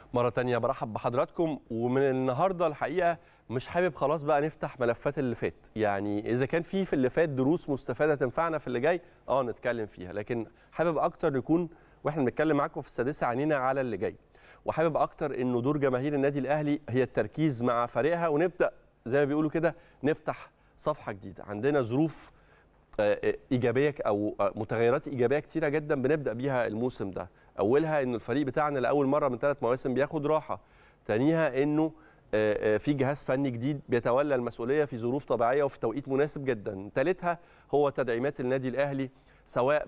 مرة تانية برحب بحضراتكم ومن النهاردة الحقيقة مش حابب خلاص بقى نفتح ملفات اللي فات يعني إذا كان في في اللي فات دروس مستفادة تنفعنا في اللي جاي اه نتكلم فيها لكن حابب أكتر يكون واحنا بنتكلم معاكم في السادسة عينينا على اللي جاي وحابب أكتر إنه دور جماهير النادي الأهلي هي التركيز مع فريقها ونبدأ زي ما بيقولوا كده نفتح صفحة جديدة عندنا ظروف آه، ايجابيه او آه، متغيرات ايجابيه كتيره جدا بنبدا بيها الموسم ده اولها ان الفريق بتاعنا لاول مره من ثلاث مواسم بياخد راحه ثانيها انه آه، آه، في جهاز فني جديد بيتولى المسؤوليه في ظروف طبيعيه وفي توقيت مناسب جدا ثالثها هو تدعيمات النادي الاهلي سواء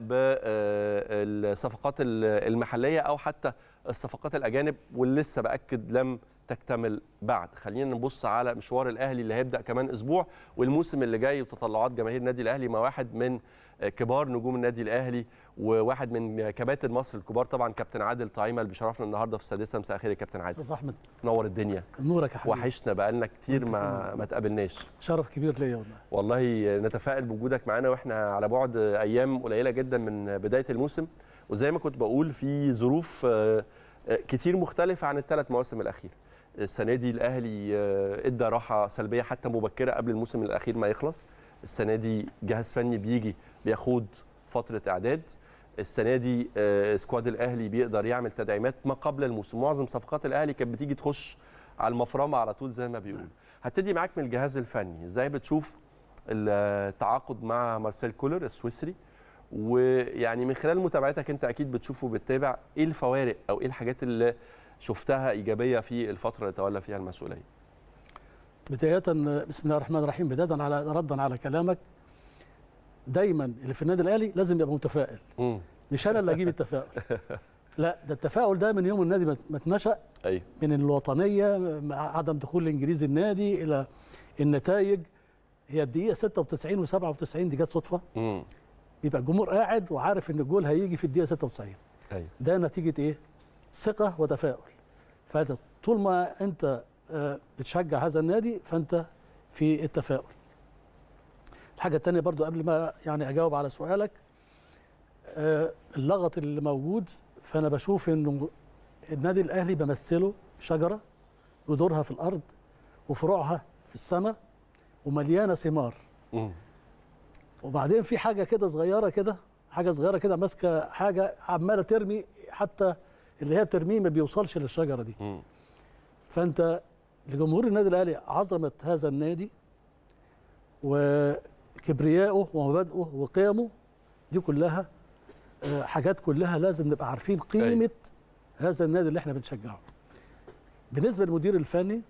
بالصفقات المحليه او حتى الصفقات الاجانب واللي لسه باكد لم تكتمل بعد خلينا نبص على مشوار الاهلي اللي هيبدا كمان اسبوع والموسم اللي جاي وتطلعات جماهير النادي الاهلي مع واحد من كبار نجوم النادي الاهلي وواحد من كباتن مصر الكبار طبعا كابتن عادل طعيمه اللي بيشرفنا النهارده في السادسه مساء الخير يا كابتن عادل استاذ احمد نور الدنيا نورك يا حبيبي وحشنا بقالنا كتير وأنت ما كمان. ما تقابلناش شرف كبير ليا والله والله نتفائل بوجودك معانا واحنا على بعد ايام قليله جدا من بدايه الموسم وزي ما كنت بقول في ظروف آه، آه، كتير مختلفه عن الثلاث مواسم الاخيره السنه دي الاهلي آه، ادى راحه سلبيه حتى مبكره قبل الموسم الاخير ما يخلص السنه دي جهاز فني بيجي بياخد فتره اعداد السنه دي آه، سكواد الاهلي بيقدر يعمل تدعيمات ما قبل الموسم معظم صفقات الاهلي كانت بتيجي تخش على المفرمه على طول زي ما بيقولوا هبتدي معاك من الجهاز الفني ازاي بتشوف التعاقد مع مارسيل كولر السويسري ويعني من خلال متابعتك انت اكيد بتشوف وبتتابع ايه الفوارق او ايه الحاجات اللي شفتها ايجابيه في الفتره اللي تولى فيها المسؤوليه بداية بسم الله الرحمن الرحيم بداية على ردا على كلامك دايما اللي في النادي الاهلي لازم يبقى متفائل امم مش انا اللي اجيب التفاؤل لا ده التفاؤل ده من يوم النادي ما ما اتنشأ ايوه من الوطنيه مع عدم دخول الانجليزي النادي الى النتائج هي الدقيقه 96 و97 دي جت صدفه امم بيبقى الجمهور قاعد وعارف ان الجول هيجي في الدقيقه 96 ايوه ده نتيجه ايه؟ ثقه وتفاؤل فانت طول ما انت آه، بتشجع هذا النادي فانت في التفاؤل الحاجه الثانيه برضو قبل ما يعني اجاوب على سؤالك آه، اللغط اللي موجود فانا بشوف انه النادي الاهلي بمثله شجره ودورها في الارض وفروعها في السماء ومليانه ثمار امم وبعدين في حاجه كده صغيره كده حاجه صغيره كده ماسكه حاجه عماله ترمي حتى اللي هي بترميه ما بيوصلش للشجره دي امم فانت لجمهور النادي الاهلي عظمه هذا النادي وكبريائه ومبادئه وقيمه دي كلها آه، حاجات كلها لازم نبقى عارفين قيمه هذا النادي اللي احنا بنشجعه بالنسبه للمدير الفني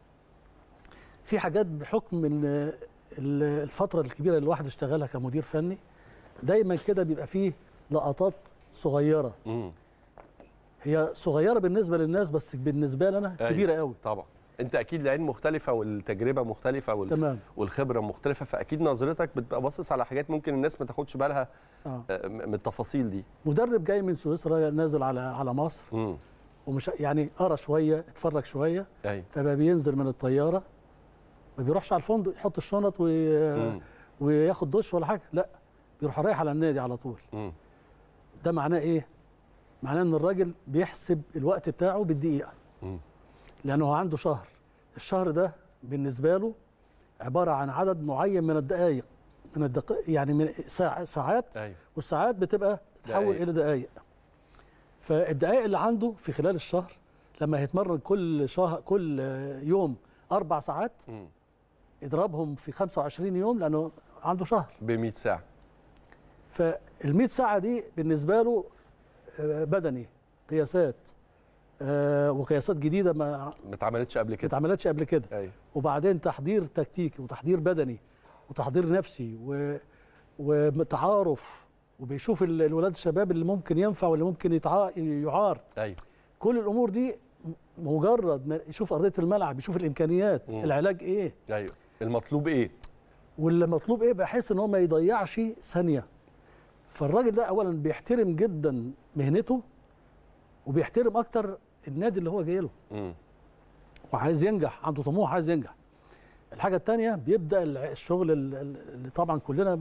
في حاجات بحكم ان ال- الفتره الكبيره اللي الواحد اشتغلها كمدير فني دايما كده بيبقى فيه لقطات صغيره امم هي صغيره بالنسبه للناس بس بالنسبه لنا أيوة. كبيره قوي طبعا انت اكيد العين مختلفه والتجربه مختلفه وال... تمام والخبره مختلفه فاكيد نظرتك بتبقى باصص على حاجات ممكن الناس ما تاخدش بالها اه آه، من التفاصيل دي مدرب جاي من سويسرا نازل على على مصر امم ومش يعني قرا شويه اتفرج شويه ايوه فبقى بينزل من الطياره ما بيروحش على الفندق يحط الشنط وي... امم وياخد دش ولا حاجه لا بيروح رايح على النادي على طول امم ده معناه ايه معناه ان الراجل بيحسب الوقت بتاعه بالدقيقه امم لانه هو عنده شهر الشهر ده بالنسبه له عباره عن عدد معين من الدقائق من الدقائق يعني من ساعة ساعات ايوه والساعات بتبقى تتحول دقايق. الى دقائق فالدقائق اللي عنده في خلال الشهر لما هيتمرن كل شهر كل يوم اربع ساعات امم اضربهم في 25 يوم لانه عنده شهر ب 100 ساعه فال 100 ساعه دي بالنسبه له آه، بدني قياسات آه، وقياسات جديده ما ما اتعملتش قبل ما كده اتعملتش قبل كده ايوه وبعدين تحضير تكتيكي وتحضير بدني وتحضير نفسي و... وتعارف وبيشوف ال- الولاد الشباب اللي ممكن ينفع واللي ممكن يتع... يعار ايوه كل الامور دي مجرد ما يشوف ارضيه الملعب يشوف الامكانيات مم. العلاج ايه ايوه المطلوب ايه واللي مطلوب ايه بحيث ان هو ما يضيعش ثانيه فالراجل ده اولا بيحترم جدا مهنته وبيحترم اكتر النادي اللي هو جاي له امم وعايز ينجح عنده طموح عايز ينجح الحاجه الثانيه بيبدا الع- الشغل ال- ال- اللي طبعا كلنا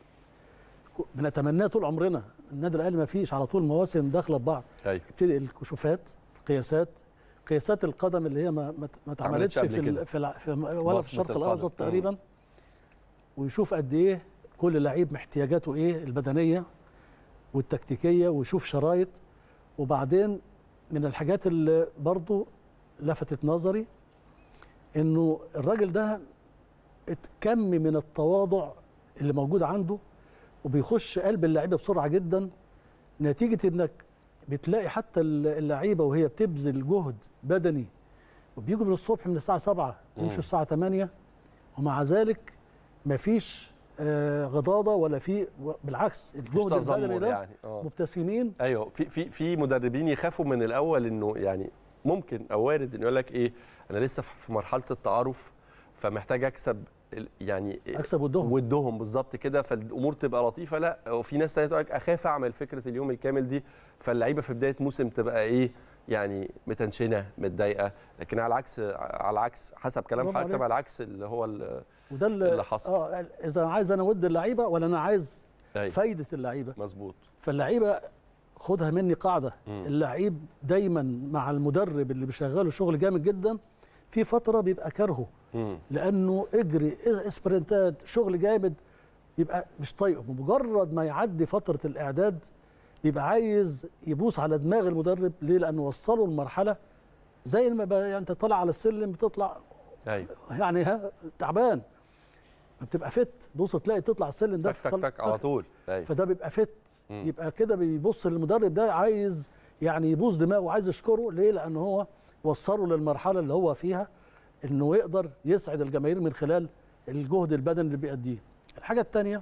ك- بنتمناه طول عمرنا النادي الاهلي ما فيش على طول مواسم داخله ببعض ايوه يبتدي الكشوفات القياسات قياسات القدم اللي هي ما ما- ما اتعملتش قبل في كده. ال- في, الع- في ولا بصمة في الشرق القدم. الاوسط مم. تقريبا ويشوف قد ايه كل لعيب احتياجاته ايه البدنيه والتكتيكيه ويشوف شرايط وبعدين من الحاجات اللي برضو لفتت نظري انه الراجل ده ات- كم من التواضع اللي موجود عنده وبيخش قلب اللعيبه بسرعه جدا نتيجه انك بتلاقي حتى اللعيبه وهي بتبذل جهد بدني وبيجوا من الصبح من الساعه 7 مم. يمشوا الساعه 8 ومع ذلك مفيش آه، غضاضه ولا في بالعكس مش الجهد البدني تذمر ده يعني اه مبتسمين ايوه في في في مدربين يخافوا من الاول انه يعني ممكن او وارد انه يقول لك ايه انا لسه في مرحله التعارف فمحتاج اكسب ال- يعني اكسب ودهم ودهم بالظبط كده فالامور تبقى لطيفه لا وفي ناس تانية تقول لك اخاف اعمل فكره اليوم الكامل دي فاللعيبه في بدايه موسم تبقى ايه يعني متنشنه متضايقه لكن على العكس على العكس حسب كلام برافو حضرتك عليك. على العكس اللي هو ال- وده اللي, اللي حصل. اه اذا أنا عايز انا ود اللعيبه ولا انا عايز أيوة، فايده اللعيبه مظبوط فاللعيبه خدها مني قاعده مم. اللعيب دايما مع المدرب اللي بيشغله شغل جامد جدا في فتره بيبقى كارهه مم. لانه اجري اسبرنتات شغل جامد بيبقى مش طايقه بمجرد ما يعدي فتره الاعداد بيبقى عايز يبوس على دماغ المدرب ليه لانه وصله لمرحله زي ما بقى يعني انت طالع على السلم بتطلع ايوه يعني ها تعبان بتبقى فت بص تلاقي تطلع السلم ده تك تك طل- تك على طول ايوه فده بيبقى فت مم. يبقى كده بيبص للمدرب ده عايز يعني يبوس دماغه عايز يشكره ليه لان هو وصله للمرحله اللي هو فيها انه يقدر يسعد الجماهير من خلال الجهد البدني اللي بيأديه الحاجه الثانيه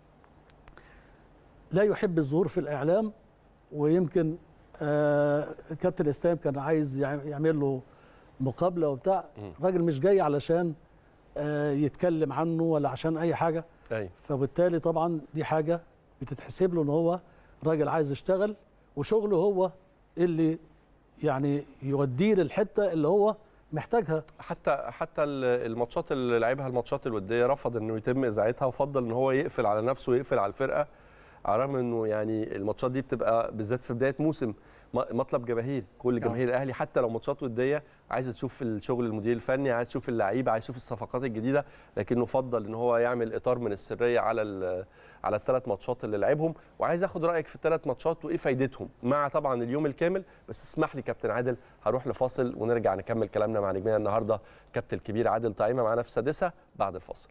لا يحب الظهور في الاعلام ويمكن آه كابتن اسلام كان عايز يع- يعمل له مقابله وبتاع مم. الراجل مش جاي علشان آه يتكلم عنه ولا عشان اي حاجه ايوه فبالتالي طبعا دي حاجه بتتحسب له ان هو راجل عايز يشتغل وشغله هو اللي يعني يوديه للحته اللي هو محتاجها حتى حتى ال- الماتشات اللي لعبها الماتشات الوديه رفض انه يتم اذاعتها وفضل ان هو يقفل على نفسه ويقفل على الفرقه على الرغم انه يعني الماتشات دي بتبقى بالذات في بدايه موسم م- مطلب جماهير كل جماهير الاهلي حتى لو ماتشات وديه عايزه تشوف الشغل المدير الفني عايز تشوف اللعيبه عايز تشوف الصفقات الجديده لكنه فضل ان هو يعمل اطار من السريه على ال- على الثلاث ماتشات اللي لعبهم وعايز اخد رايك في الثلاث ماتشات وايه فايدتهم مع طبعا اليوم الكامل بس اسمح لي كابتن عادل هروح لفاصل ونرجع نكمل كلامنا مع نجمنا النهارده كابتن الكبير عادل طعيمه معانا في السادسه بعد الفاصل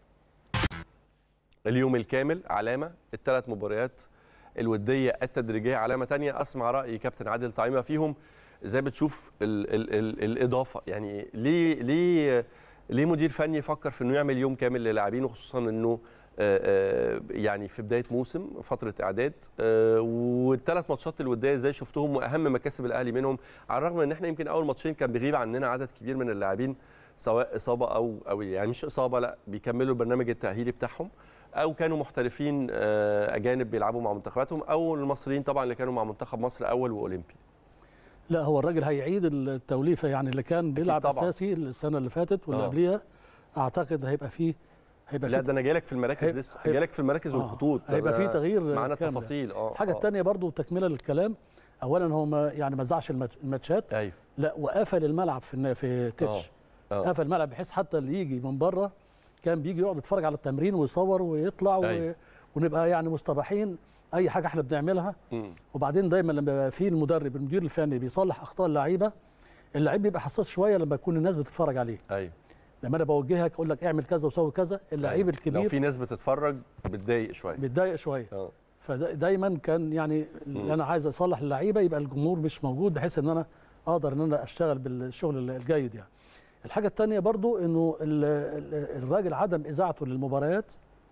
اليوم الكامل علامه الثلاث مباريات الوديه التدريجيه علامه تانية اسمع راي كابتن عادل طعيمه فيهم ازاي بتشوف ال ال ال الاضافه يعني ليه ليه ليه مدير فني يفكر في انه يعمل يوم كامل للاعبين وخصوصا انه آه، آه، يعني في بدايه موسم فتره اعداد آه، والثلاث ماتشات الوديه ازاي شفتهم واهم مكاسب الاهلي منهم على الرغم ان احنا يمكن اول ماتشين كان بيغيب عننا عدد كبير من اللاعبين سواء اصابه او او يعني مش اصابه لا بيكملوا البرنامج التاهيلي بتاعهم او كانوا محترفين آه، اجانب بيلعبوا مع منتخباتهم او المصريين طبعا اللي كانوا مع منتخب مصر اول واولمبي لا هو الراجل هيعيد التوليفه يعني اللي كان بيلعب طبعاً. اساسي السنه اللي فاتت واللي آه. قبليها اعتقد هيبقى فيه هيبقى لا فيه ده انا جايلك في المراكز هيبقى- لسه هيبقى- جايلك في المراكز آه، والخطوط هيبقى ده فيه تغيير معانا كامل. التفاصيل اه الحاجه آه. الثانيه برضو تكمله للكلام اولا هو ما يعني ما زعش الماتش- الماتشات ايوه لا وقفل الملعب في النا- في تتش آه. قفل الملعب بحيث حتى اللي يجي من بره كان بيجي يقعد يتفرج على التمرين ويصور ويطلع و... أيوة. ونبقى يعني مستباحين اي حاجه احنا بنعملها مم. وبعدين دايما لما يبقى في المدرب المدير الفني بيصلح اخطاء اللعيبه اللعيب بيبقى حساس شويه لما يكون الناس بتتفرج عليه ايوه لما انا بوجهك اقول لك اعمل كذا وسوي كذا اللعيب أيوة. لو الكبير في ناس بتتفرج بتضايق شويه بيتضايق شويه اه فدايما كان يعني اللي انا عايز اصلح اللعيبه يبقى الجمهور مش موجود بحيث ان انا اقدر ان انا اشتغل بالشغل الجيد يعني الحاجه الثانيه برضو انه ال- ال- الراجل عدم اذاعته للمباريات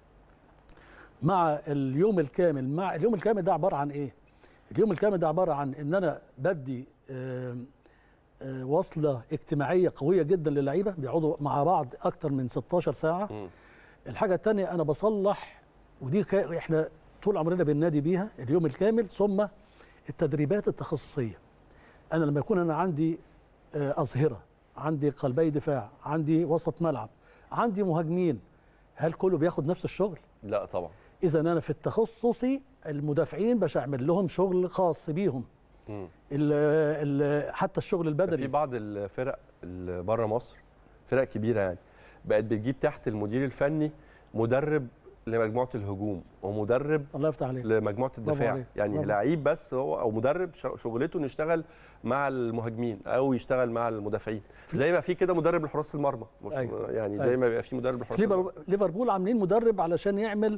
مع اليوم الكامل مع اليوم الكامل ده عباره عن ايه اليوم الكامل ده عباره عن ان انا بدي آم، آه، وصله اجتماعيه قويه جدا للعيبه بيقعدوا مع بعض اكتر من 16 ساعه مم. الحاجه الثانيه انا بصلح ودي كا- احنا طول عمرنا بننادي بيها اليوم الكامل ثم التدريبات التخصصيه انا لما يكون انا عندي آه، اظهره عندي قلبي دفاع عندي وسط ملعب عندي مهاجمين هل كله بياخد نفس الشغل لا طبعا اذا انا في التخصصي المدافعين باش اعمل لهم شغل خاص بيهم مم. ال ال حتى الشغل في البدني بعض الفرق اللي بره مصر فرق كبيره يعني بقت بتجيب تحت المدير الفني مدرب لمجموعه الهجوم ومدرب الله يفتح عليك لمجموعه الدفاع عليك. يعني برافو. لعيب بس هو او مدرب ش- شغلته انه يشتغل مع المهاجمين او يشتغل مع المدافعين زي ما في كده مدرب لحراس المرمى مش أيوة. يعني زي أيوة. ما بيبقى في مدرب لحراس ليفر- المرمى ليفربول عاملين مدرب علشان يعمل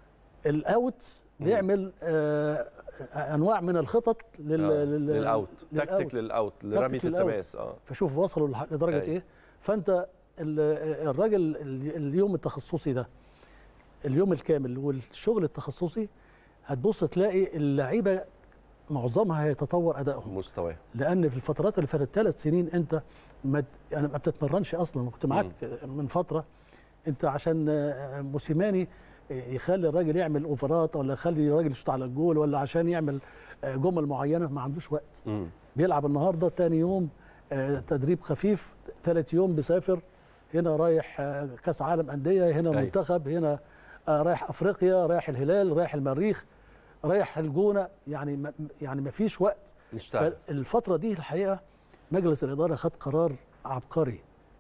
الاوت مم. بيعمل آه انواع من الخطط لل آه، لل- للاوت للأوت. تكتيك للاوت لرميه تكتيك للأوت. التماس اه فشوف وصلوا لح- لدرجه أيوة. ايه فانت ال- الراجل ال- اليوم التخصصي ده اليوم الكامل والشغل التخصصي هتبص تلاقي اللعيبه معظمها هيتطور ادائهم مستواه لان في الفترات اللي فاتت ثلاث سنين انت ما يعني ما بتتمرنش اصلا كنت معاك من فتره انت عشان آه، موسيماني يخلي الراجل يعمل اوفرات ولا يخلي الراجل يشوط على الجول ولا عشان يعمل آه، جمل معينه ما عندوش وقت مم. بيلعب النهارده تاني يوم آه، تدريب خفيف ثالث يوم بيسافر هنا رايح آه، كاس عالم انديه هنا أيوة. منتخب هنا آه، رايح افريقيا رايح الهلال رايح المريخ رايح الجونه يعني ما يعني ما فيش وقت نشتغل فالفتره دي الحقيقه مجلس الاداره خد قرار عبقري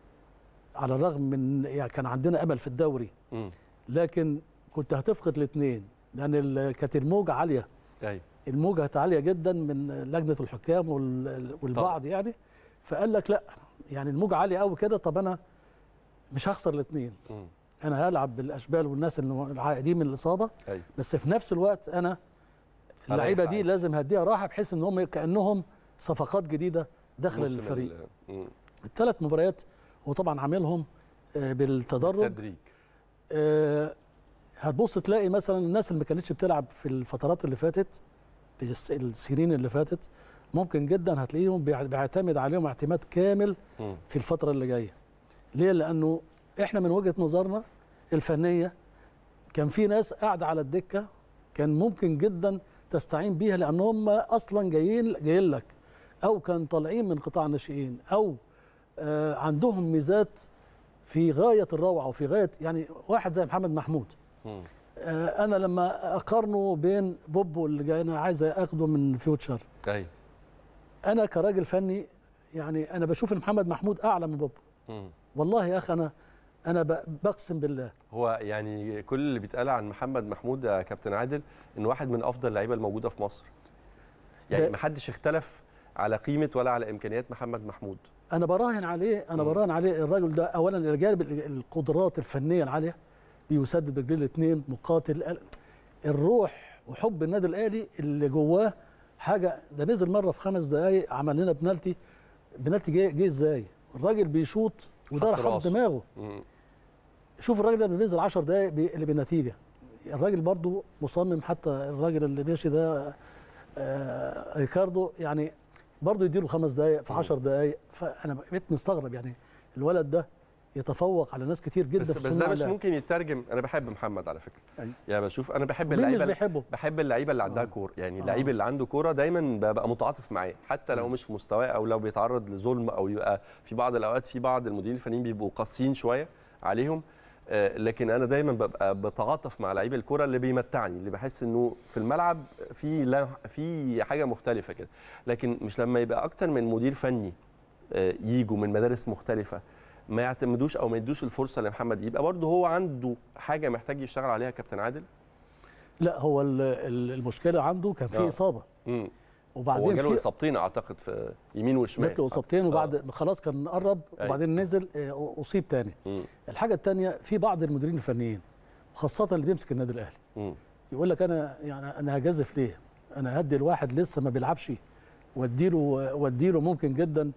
على الرغم من يعني كان عندنا امل في الدوري مم. لكن كنت هتفقد الاثنين لان ال- كانت الموجه عاليه ايوه الموجه كانت عاليه جدا من لجنه الحكام وال- والبعض يعني فقال لك لا يعني الموجه عاليه قوي كده طب انا مش هخسر الاثنين مم. انا هلعب بالاشبال والناس اللي العائدين من الاصابه ايوه بس في نفس الوقت انا اللعيبه دي عادي. لازم هديها راحه بحيث ان هم كانهم صفقات جديده داخل موسم الفريق ال- مم. الثلاث مباريات هو طبعا عاملهم آه، بالتدرج تدريج آه، هتبص تلاقي مثلا الناس اللي ما كانتش بتلعب في الفترات اللي فاتت في الس- السنين اللي فاتت ممكن جدا هتلاقيهم بيع- بيعتمد عليهم اعتماد كامل مم. في الفتره اللي جايه ليه لانه احنا من وجهه نظرنا الفنيه كان في ناس قاعده على الدكه كان ممكن جدا تستعين بيها لان هم اصلا جايين جايين لك او كان طالعين من قطاع الناشئين او آه عندهم ميزات في غايه الروعه وفي غايه يعني واحد زي محمد محمود مم. آه انا لما اقارنه بين بوبو اللي جاي انا عايز اخده من فيوتشر ايوه انا كراجل فني يعني انا بشوف ان محمد محمود اعلى من بوبو مم. والله يا اخي انا انا ب- بقسم بالله هو يعني كل اللي بيتقال عن محمد محمود يا كابتن عادل ان واحد من افضل اللعيبه الموجوده في مصر يعني ده- ما حدش اختلف على قيمه ولا على امكانيات محمد محمود انا براهن عليه انا مم. براهن عليه الراجل ده اولا الى جانب ال- القدرات الفنيه العاليه بيسدد برجليه الاثنين مقاتل ال- الروح وحب النادي الاهلي اللي جواه حاجه ده نزل مره في خمس دقائق عمل لنا بنالتي بنالتي جه جه ازاي الراجل بيشوط وده حط راح حط راسه. دماغه مم. شوف الراجل ده بينزل 10 دقائق بيقلب النتيجه الراجل برضو مصمم حتى الراجل اللي ماشي ده آه ريكاردو يعني برضو يديله خمس دقائق في مم. 10 دقائق فانا بقيت مستغرب يعني الولد ده يتفوق على ناس كتير جدا بس في بس صناع ده مش اللعب. ممكن يترجم انا بحب محمد على فكره أيوة. يعني بشوف انا بحب مين مش اللعيبه بيحبه بحب اللعيبه اللي عندها آه. كوره يعني آه. اللعيب اللي عنده كوره دايما ببقى متعاطف معاه حتى لو مم. مش في مستواه او لو بيتعرض لظلم او يبقى في بعض الاوقات في بعض المديرين الفنيين بيبقوا قاسيين شويه عليهم آه، لكن انا دايما ببقى بتعاطف مع لعيب الكوره اللي بيمتعني اللي بحس انه في الملعب في لا في حاجه مختلفه كده لكن مش لما يبقى اكتر من مدير فني آه، يجوا من مدارس مختلفه ما يعتمدوش او ما يدوش الفرصه لمحمد يبقى برضه هو عنده حاجه محتاج يشتغل عليها كابتن عادل لا هو ال- ال- المشكله عنده كان في آه. اصابه امم هو وبعدين جاله في اصابتين اعتقد في يمين وشمال جات له اصابتين وبعد خلاص كان قرب أيوة. وبعدين نزل آه، اصيب تاني مم. الحاجه الثانيه في بعض المديرين الفنيين خاصه اللي بيمسك النادي الاهلي مم. يقول لك انا يعني انا هجازف ليه؟ انا هدي الواحد لسه ما بيلعبش واديله واديله ممكن جدا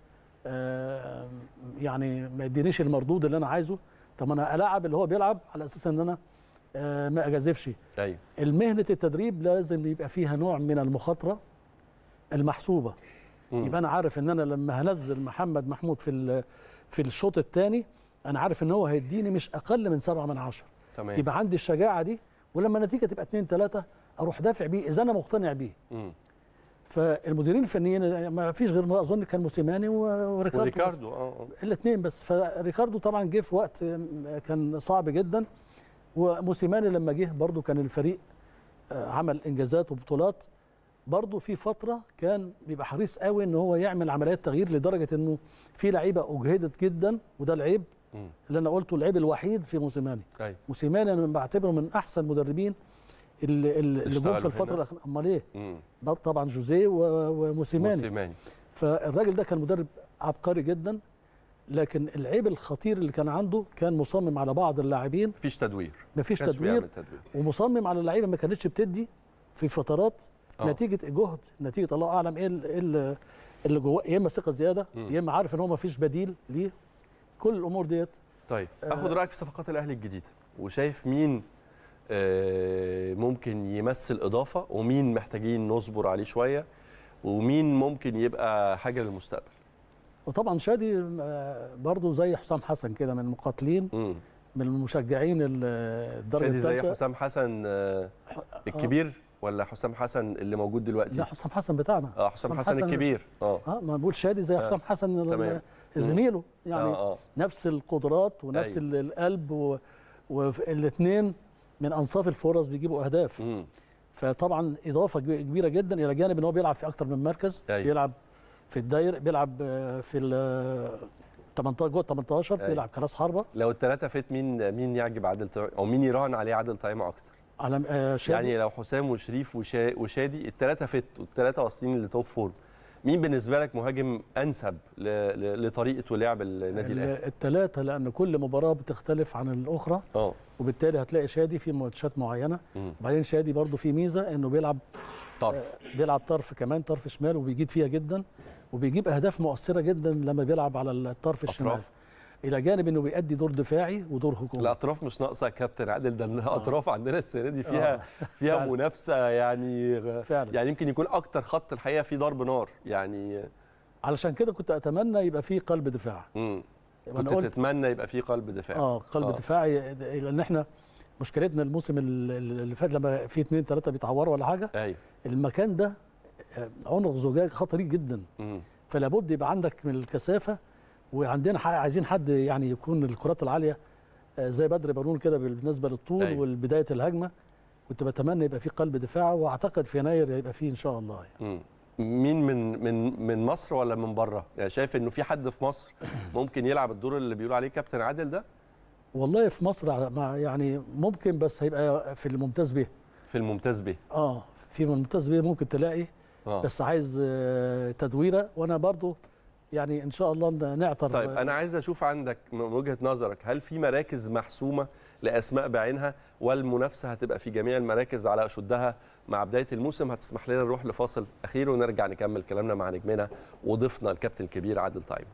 آه، يعني ما يدينيش المردود اللي انا عايزه طب انا العب اللي هو بيلعب على اساس ان انا آه، ما اجازفش ايوه المهنه التدريب لازم يبقى فيها نوع من المخاطره المحسوبه مم. يبقى انا عارف ان انا لما هنزل محمد محمود في ال- في الشوط الثاني انا عارف ان هو هيديني مش اقل من سبعة من عشرة تمام يبقى عندي الشجاعه دي ولما النتيجه تبقى 2 3 اروح دافع بيه اذا انا مقتنع بيه مم. فالمديرين الفنيين ما فيش غير ما اظن كان موسيماني و- وريكاردو وريكاردو اه آه. الاثنين بس فريكاردو طبعا جه في وقت كان صعب جدا وموسيماني لما جه برضو كان الفريق آه، عمل انجازات وبطولات برضه في فتره كان بيبقى حريص قوي ان هو يعمل عمليات تغيير لدرجه انه في لعيبه اجهدت جدا وده العيب مم. اللي انا قلته العيب الوحيد في موسيماني ايوه موسيماني انا بعتبره من احسن المدربين اللي اللي اللي جم اشتغلوا في الفتره هنا. الاخيره امال ايه مم. ده طبعا جوزيه و- وموسيماني موسيماني فالراجل ده كان مدرب عبقري جدا لكن العيب الخطير اللي كان عنده كان مصمم على بعض اللاعبين مفيش تدوير مفيش كانش تدوير بيعمل تدوير ومصمم على اللعيبه ما كانتش بتدي في فترات آه. نتيجه جهد نتيجه الله اعلم ايه ال- إيه ال- اللي جواه يا اما ثقه زياده مم. يا اما عارف ان هو ما فيش بديل ليه كل الامور ديت طيب آه. اخد رايك في صفقات الاهلي الجديده وشايف مين آه، ممكن يمثل اضافه ومين محتاجين نصبر عليه شويه ومين ممكن يبقى حاجه للمستقبل وطبعا شادي آه، برضه زي حسام حسن كده من المقاتلين امم من المشجعين ال- الدرجه شادي زي الثالثه حسام حسن آه، الكبير ولا حسام حسن اللي موجود دلوقتي لا حسام حسن بتاعنا اه حسام حسن الكبير اه اه ما بقول شادي زي آه. حسام حسن ال- تمام. زميله يعني اه اه نفس القدرات ونفس أيوة. أيوه. القلب و... والاثنين من انصاف الفرص بيجيبوا اهداف امم فطبعا اضافه كبي- كبيره جدا الى جانب ان هو بيلعب في اكتر من مركز أيوة. بيلعب في الداير بيلعب آه، في ال 18 جوه 18 أيوة. بيلعب كراس حربه لو الثلاثه فات مين مين يعجب عادل طيب او مين يراهن عليه عادل طيمه اكتر على آه، شادي يعني لو حسام وشريف وشا... وشادي الثلاثه فت والثلاثه واصلين لتوب فور مين بالنسبه لك مهاجم انسب ل... ل... لطريقه لعب النادي الاهلي الثلاثه لان كل مباراه بتختلف عن الاخرى اه وبالتالي هتلاقي شادي في ماتشات معينه مم. وبعدين شادي برضو في ميزه انه بيلعب طرف بيلعب طرف كمان طرف شمال وبيجيد فيها جدا وبيجيب اهداف مؤثره جدا لما بيلعب على الطرف الشمال أطراف. الى جانب انه بيأدي دور دفاعي ودور هجومي الاطراف مش ناقصه يا كابتن عادل ده الاطراف عندنا السنه دي فيها فيها فعلا. منافسه يعني فعلا يعني يمكن يكون اكتر خط الحقيقه فيه ضرب نار يعني علشان كده كنت اتمنى يبقى في قلب دفاع امم وانا كنت قلت تتمنى يبقى فيه قلب دفاع اه قلب آه. دفاعي لان احنا مشكلتنا الموسم ال- ال- اللي فات لما في اثنين ثلاثه بيتعوروا ولا حاجه ايوه المكان ده آه، عنق زجاج خطير جدا امم فلا بد يبقى عندك من الكثافه وعندنا ح- عايزين حد يعني يكون الكرات العاليه آه، زي بدر بنون كده بالنسبه للطول أيوة. أيوة. والبدايه الهجمه كنت بتمنى يبقى في قلب دفاع واعتقد في يناير هيبقى فيه ان شاء الله يعني. مم. مين من من من مصر ولا من بره؟ يعني شايف انه في حد في مصر ممكن يلعب الدور اللي بيقولوا عليه كابتن عادل ده والله في مصر ع- مع- يعني ممكن بس هيبقى في الممتاز به في الممتاز به اه في الممتاز به ممكن تلاقي اه بس عايز آه، تدويره وانا برضو يعني ان شاء الله ن- نعطر طيب انا عايز اشوف عندك من وجهه نظرك هل في مراكز محسومه لاسماء بعينها والمنافسه هتبقى في جميع المراكز على اشدها مع بدايه الموسم هتسمح لنا نروح لفاصل اخير ونرجع نكمل كلامنا مع نجمنا وضيفنا الكابتن الكبير عادل طيب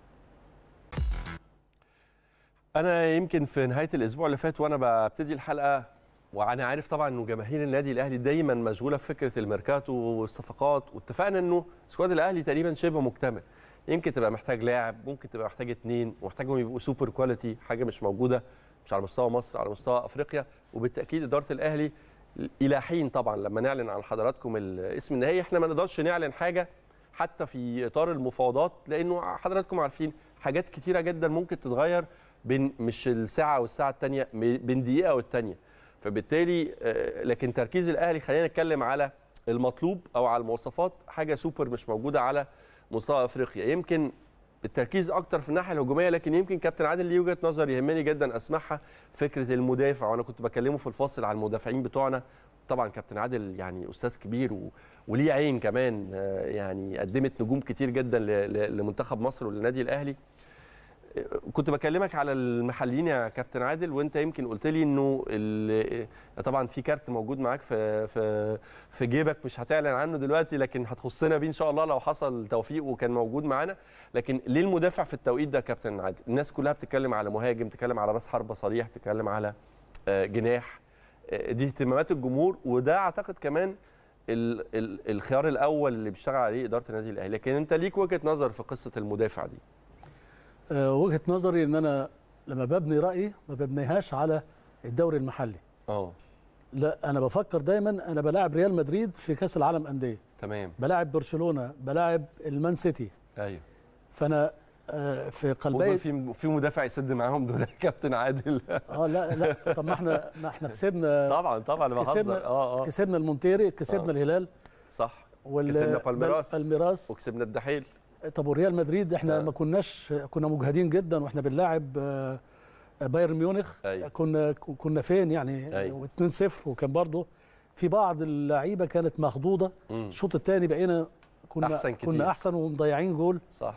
انا يمكن في نهايه الاسبوع اللي فات وانا ببتدي الحلقه وانا عارف طبعا انه جماهير النادي الاهلي دايما مشغوله في فكره الميركاتو والصفقات واتفقنا انه سكواد الاهلي تقريبا شبه مكتمل يمكن تبقى محتاج لاعب ممكن تبقى محتاج اتنين ومحتاجهم يبقوا سوبر كواليتي حاجه مش موجوده مش على مستوى مصر على مستوى افريقيا وبالتاكيد اداره الاهلي الى حين طبعا لما نعلن عن حضراتكم الاسم النهائي احنا ما نقدرش نعلن حاجه حتى في اطار المفاوضات لانه حضراتكم عارفين حاجات كتيره جدا ممكن تتغير بين مش الساعه والساعه الثانيه بين دقيقه والثانيه فبالتالي آه، لكن تركيز الاهلي خلينا نتكلم على المطلوب او على المواصفات حاجه سوبر مش موجوده على مستوى افريقيا يمكن التركيز اكتر في الناحيه الهجوميه لكن يمكن كابتن عادل ليه وجهه نظر يهمني جدا اسمعها فكره المدافع وانا كنت بكلمه في الفاصل على المدافعين بتوعنا طبعا كابتن عادل يعني استاذ كبير و... وليه عين كمان آه، يعني قدمت نجوم كتير جدا ل... ل... لمنتخب مصر وللنادي الاهلي آه، كنت بكلمك على المحليين يا كابتن عادل وانت يمكن قلت لي انه ال... طبعا في كارت موجود معاك في في في جيبك مش هتعلن عنه دلوقتي لكن هتخصنا بيه ان شاء الله لو حصل توفيق وكان موجود معانا لكن ليه المدافع في التوقيت ده يا كابتن عادل الناس كلها بتتكلم على مهاجم بتتكلم على راس حربه صريح بتتكلم على آه، جناح آه، دي اهتمامات الجمهور وده اعتقد كمان ال ال الخيار الاول اللي بيشتغل عليه اداره النادي الاهلي لكن انت ليك وجهه نظر في قصه المدافع دي آه، وجهه نظري ان انا لما ببني رايي ما ببنيهاش على الدوري المحلي اه لا انا بفكر دايما انا بلاعب ريال مدريد في كاس العالم انديه تمام بلاعب برشلونه بلاعب المان سيتي ايوه فانا آه، في ودول قلبي في في مدافع يسد معاهم دول يا كابتن عادل اه لا لا طب ما احنا ما احنا كسبنا طبعا طبعا انا بهزر كسبنا- اه اه كسبنا المونتيري آه. كسبنا الهلال صح وال كسبنا بالميراس. بالميراس وكسبنا الدحيل طب وريال مدريد احنا آه. ما كناش كنا مجهدين جدا واحنا بنلاعب آه، بايرن ميونخ أيوة. كنا كنا فين يعني أيوة. 2-0 وكان برضه في بعض اللعيبه كانت مخضوضه مم. الشوط الثاني بقينا كنا أحسن كتير. كنا احسن ومضيعين جول صح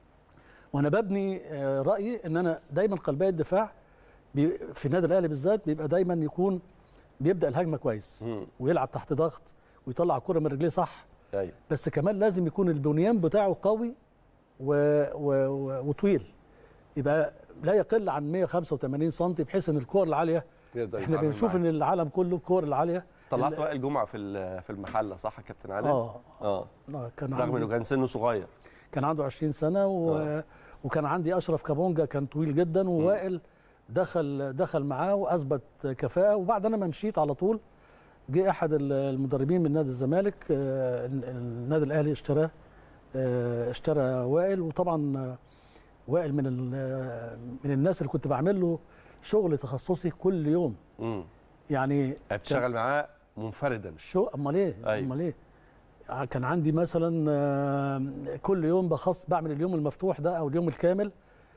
وانا ببني آه، رايي ان انا دايما قلبي الدفاع بي- في النادي الاهلي بالذات بيبقى دايما يكون بيبدا الهجمه كويس مم. ويلعب تحت ضغط ويطلع الكره من رجليه صح ايوه بس كمان لازم يكون البنيان بتاعه قوي و... و... و... وطويل يبقى لا يقل عن 185 سم بحيث ان الكور العاليه يقدر احنا يتعامل بنشوف معاه. ان العالم كله الكور العاليه طلعت ال- وائل جمعه في ال- في المحله صح يا كابتن عادل؟ اه اه آه، كان رغم انه عنده كان سنه صغير كان عنده 20 سنه و... آه. وكان عندي اشرف كابونجا كان طويل جدا ووائل دخل دخل معاه واثبت كفاءه وبعد انا ما مشيت على طول جه احد ال- المدربين من نادي الزمالك آه، ال- النادي الاهلي اشتراه آه، اشترى وائل وطبعا آه، وائل من ال- آه، من الناس اللي كنت بعمل له شغل تخصصي كل يوم امم يعني بتشتغل معاه منفردا شو امال ايه أيوة. امال ايه ع- كان عندي مثلا آه، كل يوم بخص بعمل اليوم المفتوح ده او اليوم الكامل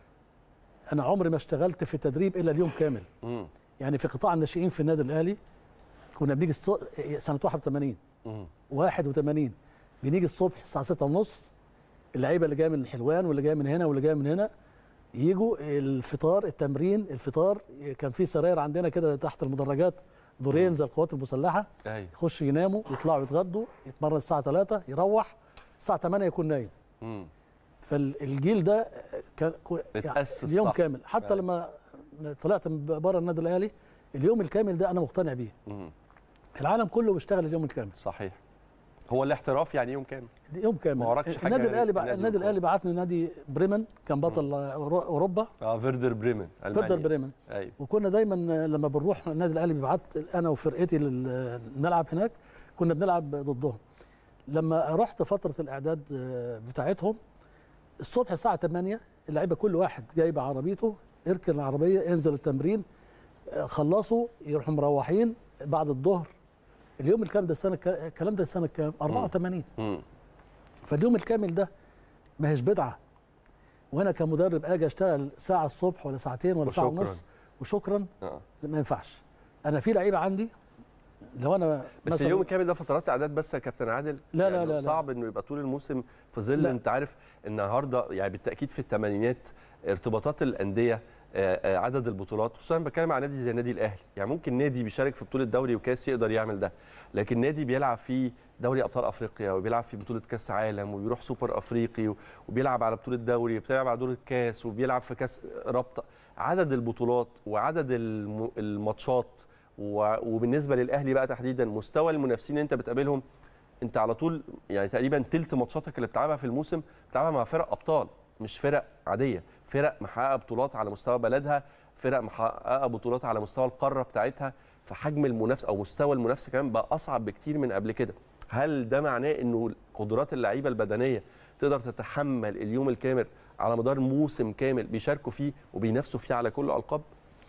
انا عمري ما اشتغلت في التدريب الا اليوم كامل امم يعني في قطاع الناشئين في النادي الاهلي كنا بنيجي الص- سنه 81 امم 81 بنيجي الصبح الساعه 6 ونص اللعيبه اللي جايه من الحلوان واللي جايه من هنا واللي جايه من هنا يجوا الفطار التمرين الفطار كان في سراير عندنا كده تحت المدرجات دورين زي القوات المسلحه ايوه يخش يناموا يطلعوا يتغدوا يتمرن الساعه 3 يروح الساعه 8 يكون نايم امم فالجيل ده كان كو- اتأسس اليوم صح. كامل حتى أيوة. لما طلعت من بره النادي الاهلي اليوم الكامل ده انا مقتنع بيه امم العالم كله بيشتغل اليوم الكامل صحيح هو الاحتراف يعني يوم كامل يوم كامل ما وراكش حاجة النادي غير الاهلي بع... النادي النادي والكورة. الاهلي بعتني نادي بريمن كان بطل أورو- اوروبا اه فيردر بريمن المانيا فيردر بريمن ايوه وكنا دايما لما بنروح النادي الاهلي بيبعت انا وفرقتي للملعب هناك كنا بنلعب ضدهم لما رحت فتره الاعداد آه، بتاعتهم الصبح الساعه 8 اللعيبه كل واحد جايب عربيته اركن العربيه انزل التمرين آه، خلصوا يروحوا مروحين بعد الظهر اليوم الكام ده السنه الكا- الكلام ده السنه كام 84 امم فاليوم الكامل ده ما هيش بدعه وانا كمدرب اجي اشتغل ساعه الصبح ولا ساعتين ولا ساعه وشكراً. ونص وشكرا اه ما ينفعش انا في لعيبه عندي لو انا بس مثلاً- اليوم الكامل ده فترات اعداد بس يا كابتن عادل لا، يعني لا، لا. صعب انه يبقى طول الموسم في ظل لا. انت عارف النهارده يعني بالتاكيد في الثمانينات ارتباطات الانديه آه، آه، عدد البطولات خصوصا أنا بتكلم عن نادي زي النادي الاهلي يعني ممكن نادي بيشارك في بطوله دوري وكاس يقدر يعمل ده لكن نادي بيلعب في دوري ابطال افريقيا وبيلعب في بطوله كاس عالم وبيروح سوبر افريقي وبيلعب على بطوله دوري وبيلعب على دور الكاس وبيلعب في كاس رابطه عدد البطولات وعدد الم- الماتشات و- وبالنسبه للاهلي بقى تحديدا مستوى المنافسين اللي انت بتقابلهم انت على طول يعني تقريبا تلت ماتشاتك اللي بتلعبها في الموسم بتلعبها مع فرق ابطال مش فرق عاديه فرق محققه بطولات على مستوى بلدها فرق محققه بطولات على مستوى القاره بتاعتها فحجم المنافسه او مستوى المنافسه كمان بقى اصعب بكتير من قبل كده هل ده معناه انه قدرات اللعيبه البدنيه تقدر تتحمل اليوم الكامل على مدار موسم كامل بيشاركوا فيه وبينافسوا فيه على كل الالقاب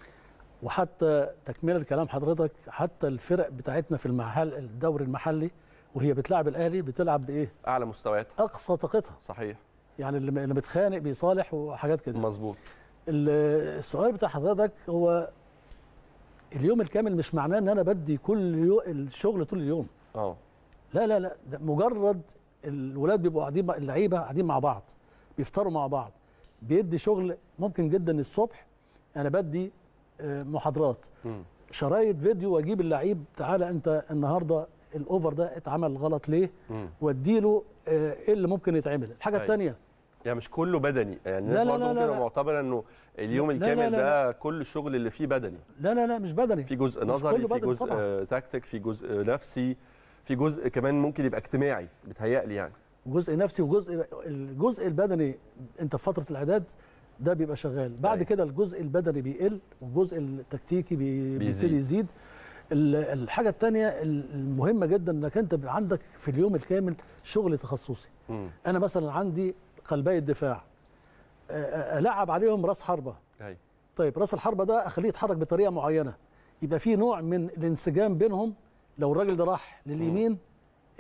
وحتى تكمله كلام حضرتك حتى الفرق بتاعتنا في المحل الدوري المحلي وهي بتلعب الاهلي بتلعب بايه اعلى مستويات اقصى طاقتها صحيح يعني اللي اللي متخانق بيصالح وحاجات كده مظبوط ال- السؤال بتاع حضرتك هو اليوم الكامل مش معناه ان انا بدي كل يوم الشغل طول اليوم اه لا لا لا ده مجرد الولاد بيبقوا قاعدين مع- اللعيبه قاعدين مع بعض بيفطروا مع بعض بيدي شغل ممكن جدا الصبح انا بدي آه، محاضرات مم. شرايط فيديو واجيب اللعيب تعالى انت النهارده الاوفر ده اتعمل غلط ليه مم. واديله آه، ايه اللي ممكن يتعمل الحاجه أيوة. الثانيه يعني مش كله بدني يعني الناس لا، لا، برضه لا، ممكن لا، تبقى لا. معتبره انه اليوم لا، لا، الكامل لا، ده كل الشغل اللي فيه بدني لا لا لا مش بدني في جزء مش نظري كله في بدني جزء طبعاً. آه، تكتيك في جزء نفسي في جزء كمان ممكن يبقى اجتماعي بتهيألي يعني جزء نفسي وجزء الجزء البدني انت في فتره الاعداد ده بيبقى شغال بعد أيوة. كده الجزء البدني بيقل والجزء التكتيكي بي- بيزيد. بيبتدي يزيد ال- الحاجه الثانيه المهمه جدا انك انت بيبقى عندك في اليوم الكامل شغل تخصصي مم. انا مثلا عندي قلبي الدفاع أ- أ- العب عليهم راس حربه أيوة. طيب راس الحربه ده اخليه يتحرك بطريقه معينه يبقى في نوع من الانسجام بينهم لو الراجل ده راح لليمين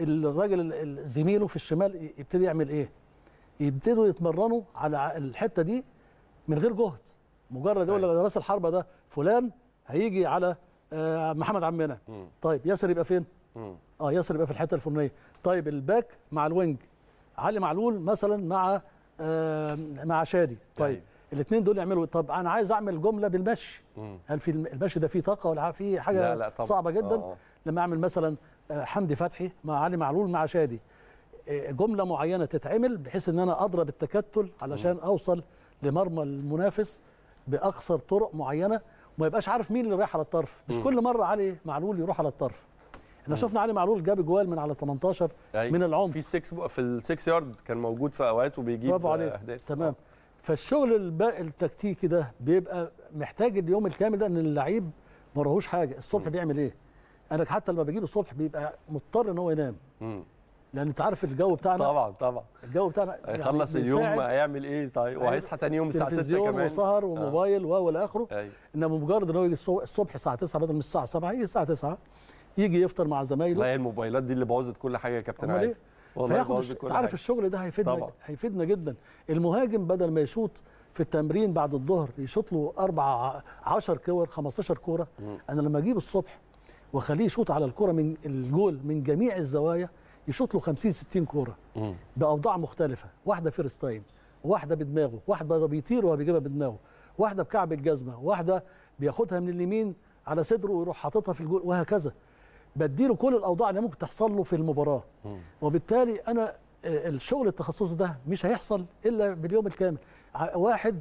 الراجل ال- ال- زميله في الشمال ي- يبتدي يعمل ايه يبتدوا يتمرنوا على الحته دي من غير جهد مجرد يقول لك أيوة. ده راس الحربه ده فلان هيجي على آه، محمد عمنا مم. طيب ياسر يبقى فين مم. اه ياسر يبقى في الحته الفلانيه طيب الباك مع الوينج علي معلول مثلا مع آه مع شادي طيب أيوة. الاثنين دول يعملوا طب انا عايز اعمل جمله بالمشي مم. هل في الم- المشي ده فيه طاقه ولا فيه حاجه لا لا طبعا صعبه جدا آه، آه. لما اعمل مثلا آه، حمدي فتحي مع علي معلول مع شادي آه، جمله معينه تتعمل بحيث ان انا اضرب التكتل علشان اوصل لمرمى المنافس باقصر طرق معينه وما يبقاش عارف مين اللي رايح على الطرف مش مم. كل مره علي معلول يروح على الطرف احنا شفنا علي معلول جاب جوال من على 18 أيوة. من العمق في 6 في السكس يارد كان موجود في اوقات وبيجيب برافو آه، عليك اهداف تمام فالشغل الب- التكتيكي ده بيبقى محتاج اليوم الكامل ده ان اللعيب ما وراهوش حاجه الصبح مم. بيعمل ايه انا حتى لما بجيب الصبح بيبقى مضطر ان هو ينام مم. لان انت عارف الجو بتاعنا طبعا طبعا الجو بتاعنا هيخلص يعني اليوم بيساعد هيعمل ايه طيب وهيصحى تاني يوم الساعه 6 تلفزيون كمان وسهر وموبايل و الى اخره ايوه انما مجرد ان هو يجي الصبح- الصبح الساعه 9 بدل من الساعه 7 يجي الساعه 9 يجي يفطر مع لا زمايله هي الموبايلات دي اللي بوظت كل حاجه يا كابتن امال عادل ايه والله فياخد بوظت الش... كل انت عارف حاجه الشغل ده هيفيدنا طبعا. هيفيدنا جدا المهاجم بدل ما يشوط في التمرين بعد الظهر يشوط له اربع 10 كور 15 كوره مم. انا لما اجيب الصبح واخليه يشوط على الكوره من الجول من جميع الزوايا يشوط له 50 60 كوره مم. باوضاع مختلفه واحده فيرست تايم واحده بدماغه واحده بيطير وهو بيجيبها بدماغه واحده بكعب الجزمه واحده بياخدها من اليمين على صدره ويروح حاططها في الجول وهكذا بديله كل الاوضاع اللي ممكن تحصل له في المباراه مم. وبالتالي انا آه، الشغل التخصصي ده مش هيحصل الا باليوم الكامل ع- واحد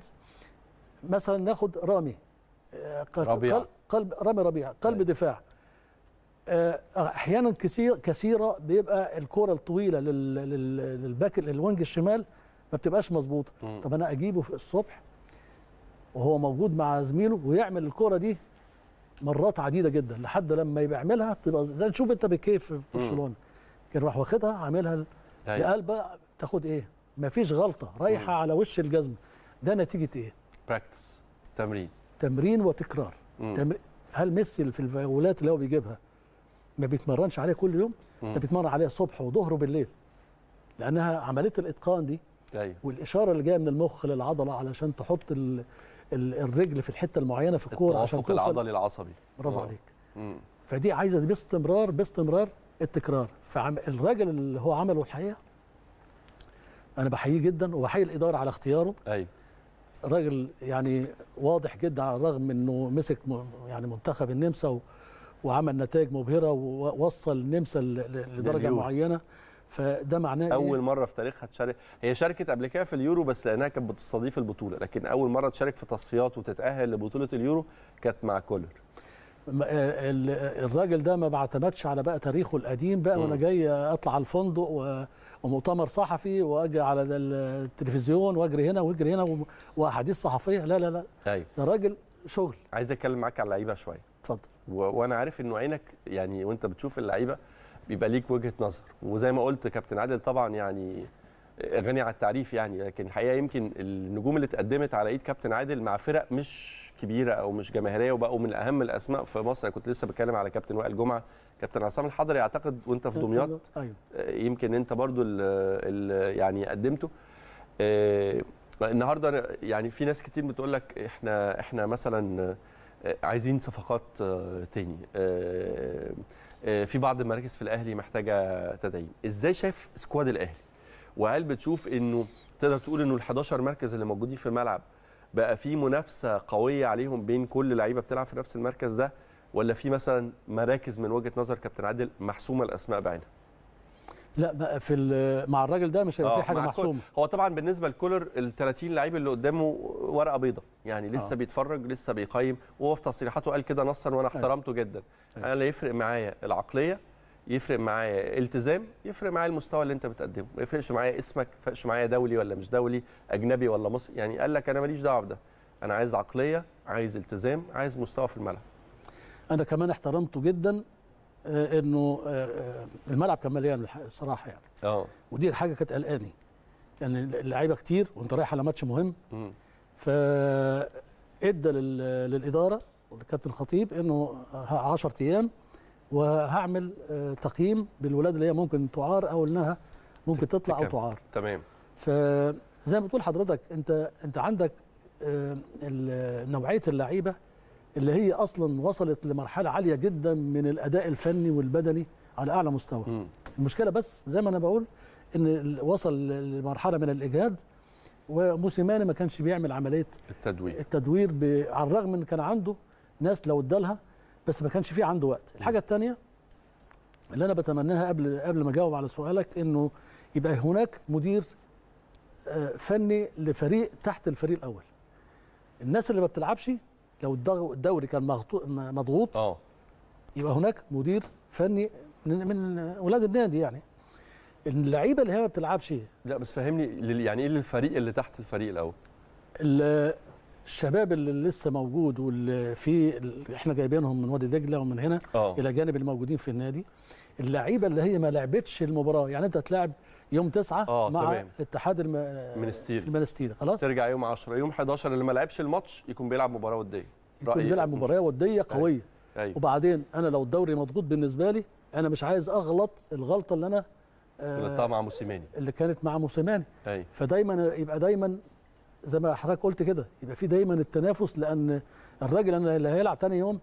مثلا ناخد رامي آه، ق- ربيعة. قلب- قلب رامي ربيعه قلب أيوة. دفاع آه، احيانا كثير كثيره بيبقى الكره الطويله لل- لل- للباك للوينج الشمال ما بتبقاش مظبوطه مم. طب انا اجيبه في الصبح وهو موجود مع زميله ويعمل الكره دي مرات عديده جدا لحد لما يبقى يعملها تبقى زي نشوف انت بكيف في برشلونه كان راح واخدها عاملها أيوة. لقلبه تاخد ايه مفيش غلطه رايحه على وش الجزمه ده نتيجه ايه براكتس تمرين تمرين وتكرار مم. تمر... هل ميسي اللي في الفاولات اللي هو بيجيبها ما بيتمرنش عليها كل يوم مم. ده بيتمرن عليها الصبح وظهر وبالليل لانها عمليه الاتقان دي ايوه والاشاره اللي جايه من المخ للعضله علشان تحط ال... ال... الرجل في الحته المعينه في الكوره عشان التوافق توصل العضلي العصبي برافو آه. عليك مم. فدي عايزه باستمرار باستمرار التكرار فالراجل اللي هو عمله الحقيقه انا بحييه جدا وبحيي الاداره على اختياره ايوه راجل يعني واضح جدا على الرغم من انه مسك م- يعني منتخب النمسا و- وعمل نتائج مبهره ووصل النمسا ل- ل- لدرجه لليورو. معينه فده معناه اول إيه؟ مره في تاريخها تشارك هي شاركت قبل كده في اليورو بس لانها كانت بتستضيف البطوله لكن اول مره تشارك في تصفيات وتتاهل لبطوله اليورو كانت مع كولر م- آه، ال- الراجل ده ما بعتمدش على بقى تاريخه القديم بقى مم. وانا جاي اطلع على الفندق و- ومؤتمر صحفي واجي على ال- التلفزيون واجري هنا واجري هنا و- واحاديث صحفيه لا لا لا ايوه ده راجل شغل عايز اتكلم معاك على اللعيبه شويه اتفضل و... وانا عارف انه عينك يعني وانت بتشوف اللعيبه بيبقى ليك وجهه نظر وزي ما قلت كابتن عادل طبعا يعني غني على التعريف يعني لكن الحقيقه يمكن النجوم اللي اتقدمت على ايد كابتن عادل مع فرق مش كبيره او مش جماهيريه وبقوا من اهم الاسماء في مصر أنا كنت لسه بتكلم على كابتن وائل جمعه كابتن عصام الحضري اعتقد وانت في دمياط ايوه يمكن انت برضو ال ال يعني قدمته آه، النهارده أنا- يعني في ناس كتير بتقول لك احنا احنا مثلا آه، عايزين صفقات آه، تاني آه، آه، في بعض المراكز في الاهلي محتاجه تدعيم ازاي شايف سكواد الاهلي وهل بتشوف انه تقدر تقول انه ال11 مركز اللي موجودين في الملعب بقى في منافسه قويه عليهم بين كل لعيبه بتلعب في نفس المركز ده ولا في مثلا مراكز من وجهه نظر كابتن عادل محسومه الاسماء بعينها لا بقى في ال- مع الراجل ده مش هيبقى آه، في حاجه مع محسومه هو طبعا بالنسبه لكولر ال 30 لعيب اللي قدامه ورقه بيضاء يعني لسه آه. بيتفرج لسه بيقيم وهو في تصريحاته قال كده نصا وانا احترمته جدا أيوة. انا لا يفرق معايا العقليه يفرق معايا التزام يفرق معايا المستوى اللي انت بتقدمه ما يفرقش معايا اسمك ما يفرقش معايا دولي ولا مش دولي اجنبي ولا مصري يعني قال لك انا ماليش دعوه بده انا عايز عقليه عايز التزام عايز مستوى في الملعب انا كمان احترمته جدا آه، انه آه، آه، الملعب كان مليان الح- الصراحه يعني اه ودي حاجه كانت قلقاني يعني اللعيبه كتير وانت رايح على ماتش مهم مم. فادى لل- للاداره والكابتن خطيب انه 10 ايام وهعمل آه، تقييم بالولاد اللي هي ممكن تعار او انها ممكن تطلع او تكمل. تعار تمام فزي ما بتقول حضرتك انت انت عندك آه، ال- نوعيه اللعيبه اللي هي اصلا وصلت لمرحله عاليه جدا من الاداء الفني والبدني على اعلى مستوى مم. المشكله بس زي ما انا بقول ان ال- وصل لمرحله من الاجهاد وموسيماني ما كانش بيعمل عمليه التدوير التدوير ب... على الرغم ان كان عنده ناس لو ادالها بس ما كانش فيه عنده وقت الحاجه الثانيه اللي انا بتمناها قبل قبل ما اجاوب على سؤالك انه يبقى هناك مدير آه، فني لفريق تحت الفريق الاول الناس اللي ما بتلعبش لو الدغ- الدوري كان مغطو- م- مضغوط اه يبقى هناك مدير فني من, من ولاد النادي يعني اللعيبه اللي هي ما بتلعبش لا بس فهمني لل- يعني ايه الفريق اللي تحت الفريق الاول ال- الشباب اللي لسه موجود واللي في ال- احنا جايبينهم من وادي دجله ومن هنا اه الى جانب الموجودين في النادي اللعيبه اللي هي ما لعبتش المباراه يعني انت هتلاعب يوم تسعة آه، مع تمام. الاتحاد الم... منستيري. المنستيري خلاص ترجع يوم 10 يوم 11 اللي ما لعبش الماتش يكون بيلعب مباراه وديه يكون رأيي بيلعب مش- مباراه وديه قويه ايوه وبعدين انا لو الدوري مضغوط بالنسبه لي انا مش عايز اغلط الغلطه اللي انا اللي آه طبعا مع موسيماني اللي كانت مع موسيماني ايوه فدايما يبقى دايما زي ما حضرتك قلت كده يبقى في دايما التنافس لان الراجل انا اللي هيلعب تاني يوم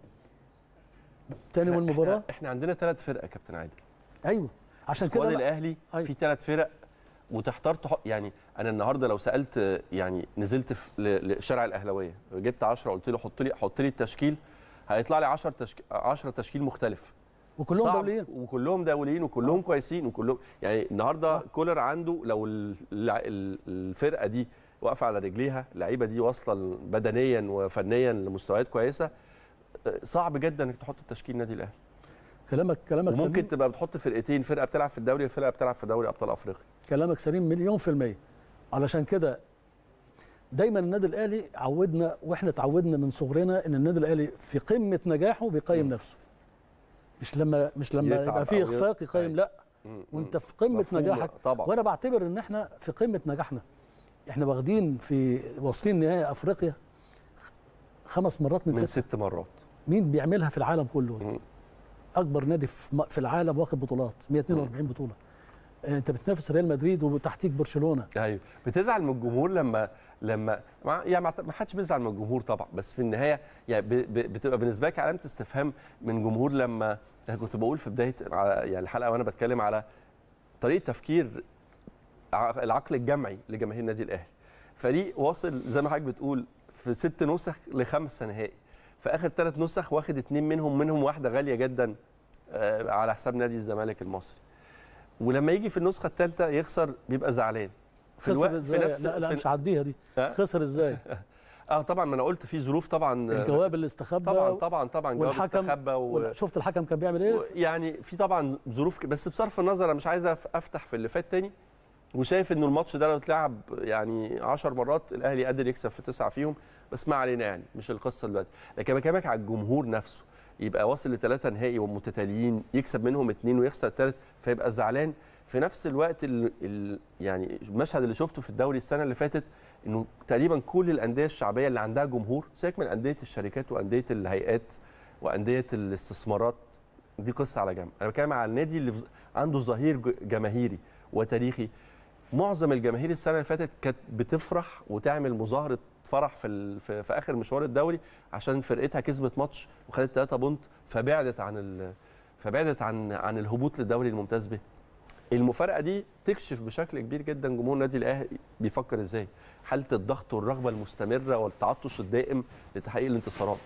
تاني يوم إحنا- المباراه احنا عندنا ثلاث فرق يا كابتن عادل ايوه عشان سكواد كده أنا- الاهلي أيوة. في ثلاث فرق وتحتار تح... يعني انا النهارده لو سالت يعني نزلت في ل- لشارع الاهلاويه جبت 10 قلت له حط لي حط لي التشكيل هيطلع لي 10 تشكيل 10 تشكيل مختلف وكلهم صعب، دوليين وكلهم دوليين وكلهم كويسين وكلهم يعني النهارده آه. كولر عنده لو ال- الع- ال- الفرقه دي واقفه على رجليها اللعيبه دي واصله بدنيا وفنيا لمستويات كويسه آه، صعب جدا انك تحط التشكيل النادي الاهلي كلامك كلامك وممكن سليم تبقى بتحط فرقتين فرقه بتلعب في الدوري وفرقه بتلعب في دوري ابطال افريقيا كلامك سليم مليون في المية علشان كده دايما النادي الاهلي عودنا واحنا اتعودنا من صغرنا ان النادي الاهلي في قمه نجاحه بيقيم مم. نفسه مش لما مش لما يتعب يبقى فيه أو اخفاق يقيم أيوة. لا مم. وانت في قمه مفهوم نجاحك طبعا وانا بعتبر ان احنا في قمه نجاحنا احنا واخدين في واصلين نهائي افريقيا خمس مرات من, من ست ست مرات مين بيعملها في العالم كله مم. اكبر نادي في م- في العالم واخد بطولات 142 بطوله آه، انت بتنافس ريال مدريد وتحتيك برشلونه ايوه بتزعل من الجمهور لما لما مع- يعني ما- ما حدش بيزعل من الجمهور طبعا بس في النهايه يعني ب- ب- بتبقى بالنسبه لك علامه استفهام من جمهور لما انا كنت بقول في بدايه على- يعني الحلقه وانا بتكلم على طريقه تفكير ع- العقل الجمعي لجماهير النادي الاهلي فريق واصل زي ما حضرتك بتقول في ست نسخ لخمسه نهائي في اخر ثلاث نسخ واخد اتنين منهم منهم واحده غاليه جدا آه، على حساب نادي الزمالك المصري ولما يجي في النسخه الثالثه يخسر بيبقى زعلان في خسر الوقت في ازاي نفس لا لا في مش هعديها دي ها؟ خسر ازاي اه طبعا ما انا قلت في ظروف طبعا آه، الجواب اللي استخبى طبعا طبعا طبعا جواب والحكم- استخبى و... ولا- شفت الحكم كان بيعمل ايه يعني في طبعا ظروف ك- بس بصرف النظر انا مش عايز أف- افتح في اللي فات تاني وشايف انه الماتش ده لو اتلعب يعني 10 مرات الاهلي قادر يكسب في تسعه فيهم بس ما علينا يعني مش القصه دلوقتي لكن بكلمك على الجمهور نفسه يبقى واصل لثلاثه نهائي ومتتاليين يكسب منهم اثنين ويخسر الثالث فيبقى زعلان في نفس الوقت ال ال يعني المشهد اللي شفته في الدوري السنه اللي فاتت انه تقريبا كل الانديه الشعبيه اللي عندها جمهور سيبك من انديه الشركات وانديه الهيئات وانديه الاستثمارات دي قصه على جنب انا بتكلم على النادي اللي في- عنده ظهير ج- جماهيري وتاريخي معظم الجماهير السنه اللي فاتت كانت بتفرح وتعمل مظاهره فرح في ال... في, في اخر مشوار الدوري عشان فرقتها كسبت ماتش وخدت 3 بونت فبعدت عن ال... فبعدت عن عن الهبوط للدوري الممتاز به المفارقه دي تكشف بشكل كبير جدا جمهور النادي الاهلي بيفكر ازاي حاله الضغط والرغبه المستمره والتعطش الدائم لتحقيق الانتصارات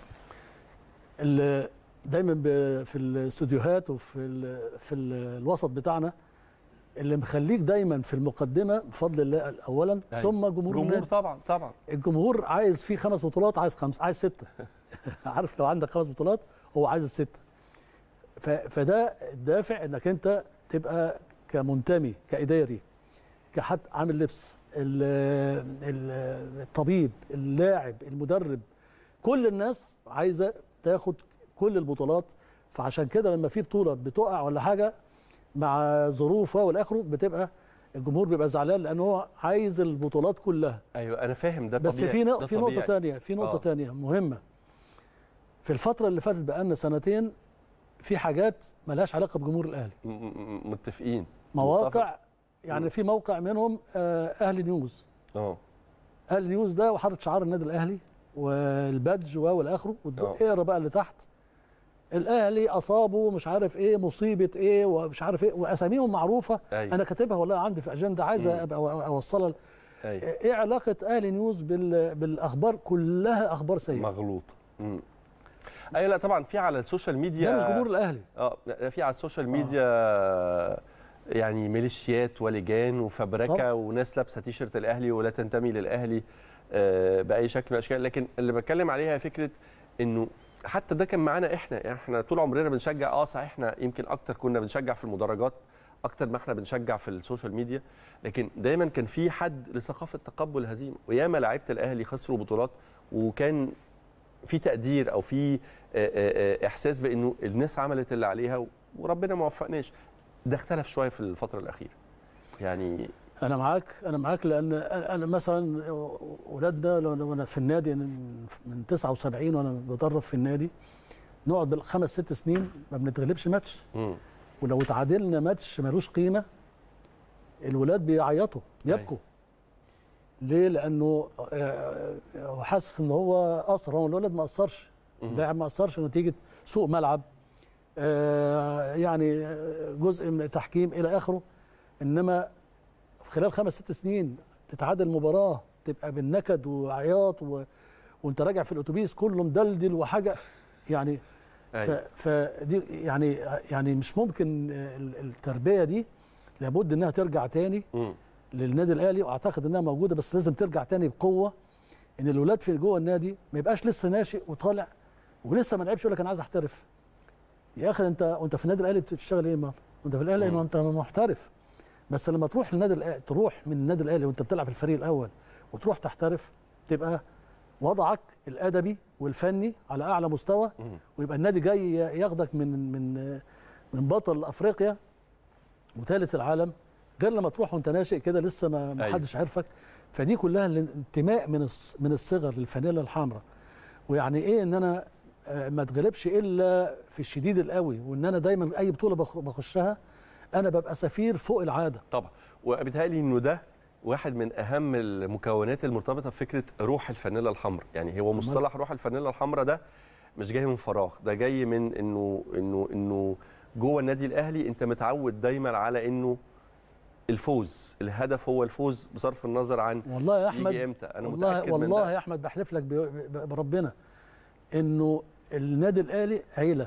ال- دايما ب- في الاستوديوهات وفي ال في ال الوسط بتاعنا اللي مخليك دايما في المقدمه بفضل الله اولا أيوة. ثم جمهور جمهور النادي طبعا طبعا الجمهور عايز فيه خمس بطولات عايز خمس عايز سته عارف لو عندك خمس بطولات هو عايز السته ف- فده الدافع انك انت تبقى كمنتمي كاداري كحد عامل لبس ال- ال- الطبيب اللاعب المدرب كل الناس عايزه تاخد كل البطولات فعشان كده لما في بطوله بتقع ولا حاجه مع ظروفها والاخره بتبقى الجمهور بيبقى زعلان لان هو عايز البطولات كلها ايوه انا فاهم ده بس طبيعي في ده نق- في نقطه طبيعي. تانية في نقطه آه. تانية مهمه في الفتره اللي فاتت بقالنا سنتين في حاجات ملهاش علاقه بجمهور الاهلي م- م- متفقين مواقع يعني مم. في موقع منهم آه، اهلي نيوز اه اهلي نيوز ده وحاطط شعار النادي الاهلي والبادج و والى اخره آه. اقرا بقى اللي تحت الاهلي اصابه مش عارف ايه مصيبه ايه ومش عارف ايه واساميهم معروفه ايوه انا كاتبها والله عندي في اجنده عايز مم. ابقى أو- اوصلها ايوه ايه علاقه اهلي نيوز بال... بالاخبار كلها اخبار سيئه مغلوط مم. ايوه لا طبعا في على السوشيال ميديا ده مش جمهور الاهلي اه لا، في على السوشيال ميديا يعني ميليشيات ولجان وفبركه طبعا. وناس لابسه تيشرت الاهلي ولا تنتمي للاهلي آه، باي شكل من الاشكال لكن اللي بتكلم عليها فكره انه حتى ده كان معانا احنا يعني احنا طول عمرنا بنشجع اه صحيح احنا يمكن اكتر كنا بنشجع في المدرجات اكتر ما احنا بنشجع في السوشيال ميديا لكن دايما كان في حد لثقافه تقبل الهزيمه وياما لعيبه الاهلي خسروا بطولات وكان في تقدير او في آه، آه، آه، احساس بانه الناس عملت اللي عليها وربنا ما وفقناش ده اختلف شويه في الفتره الاخيره يعني انا معاك انا معاك لان انا مثلا ولادنا لو- وانا في النادي من 79 وانا بدرب في النادي نقعد بالخمس ست سنين ما بنتغلبش ماتش مم. ولو تعادلنا ماتش ملوش قيمه الولاد بيعيطوا بيبكوا ليه لانه آه، هو حاسس ان هو قصر هو الولد ما قصرش مم. اللاعب ما قصرش نتيجه سوء ملعب آه، يعني آه، جزء من التحكيم الى اخره انما في خلال خمس ست سنين تتعادل مباراه تبقى بالنكد وعياط و... وانت راجع في الاتوبيس كله مدلدل وحاجه يعني ف... أيوة. فدي يعني يعني مش ممكن ال- التربيه دي لابد انها ترجع تاني مم. للنادي الاهلي واعتقد انها موجوده بس لازم ترجع تاني بقوه ان الولاد في جوه النادي ما يبقاش لسه ناشئ وطالع ولسه ما لعبش يقول لك انا عايز احترف يا اخي انت وانت في النادي الاهلي بتشتغل ايه ما انت في الاهلي مم. ما انت محترف بس لما تروح للنادي الأهلي تروح من النادي الاهلي وانت بتلعب في الفريق الاول وتروح تحترف تبقى وضعك الادبي والفني على اعلى مستوى مم. ويبقى النادي جاي ياخدك من من من بطل افريقيا وثالث العالم غير لما تروح وانت ناشئ كده لسه ما ما أيوة. حدش عارفك فدي كلها الانتماء من الص- من الصغر للفانيلا الحمراء ويعني ايه ان انا آه، ما اتغلبش الا في الشديد القوي وان انا دايما اي بطوله بخ- بخشها انا ببقى سفير فوق العاده طبعا وبيتهيألي انه ده واحد من اهم المكونات المرتبطه بفكره روح الفانيلا الحمراء يعني هو مصطلح روح الفانيلا الحمراء ده مش جاي من فراغ ده جاي من انه انه انه جوه النادي الاهلي انت متعود دايما على انه الفوز الهدف هو الفوز بصرف النظر عن والله يا احمد يجي امتى انا والله متاكد والله من ده يا احمد بحلف لك ب- ب- بربنا انه النادي الاهلي عيله